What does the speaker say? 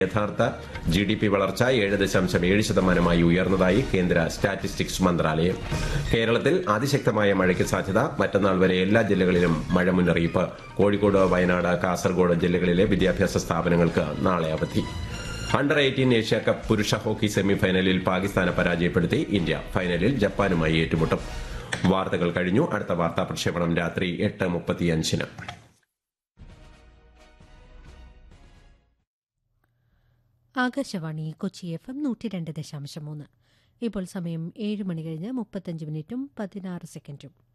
യഥാർത്ഥ G D P വളർച്ച ഏഴ് ദശാംശം ഏഴ് ശതമാനമായി ഉയർന്നതായി കേന്ദ്ര സ്റ്റാറ്റിസ്റ്റിക്സ് മന്ത്രാലയം കേരളത്തിൽ അതിശക്തമായ മഴയ്ക്ക് സാധ്യത മറ്റന്നാൾ വരെ എല്ലാ ജില്ലകളിലും മഴ മുന്നറിയിപ്പ് കോഴിക്കോട് വയനാട് കാസർഗോഡ് ജില്ലകളിലെ വിദ്യാഭ്യാസ സ്ഥാപനങ്ങൾക്ക് നാളെ അവധി അണ്ടർ എയ്റ്റീൻ ഏഷ്യ കപ്പ് പുരുഷ ഹോക്കി സെമിഫൈനലിൽ പാകിസ്ഥാനെ പരാജയപ്പെടുത്തി ഇന്ത്യ ഫൈനലിൽ ജപ്പാനുമായി ഏറ്റുമുട്ടും വാർത്തകൾ കഴിഞ്ഞു അടുത്ത വാർത്താ പ്രക്ഷേപണം രാത്രി എട്ട് മുപ്പത്തിയഞ്ചിന് ആകാശവാണി കൊച്ചി എഫ് എം നൂറ്റി രണ്ട് ദശാംശം മൂന്ന് ഇപ്പോൾ സമയം ഏഴ് മണി കഴിഞ്ഞ് മുപ്പത്തഞ്ച് മിനിറ്റും പതിനാറ് സെക്കൻഡും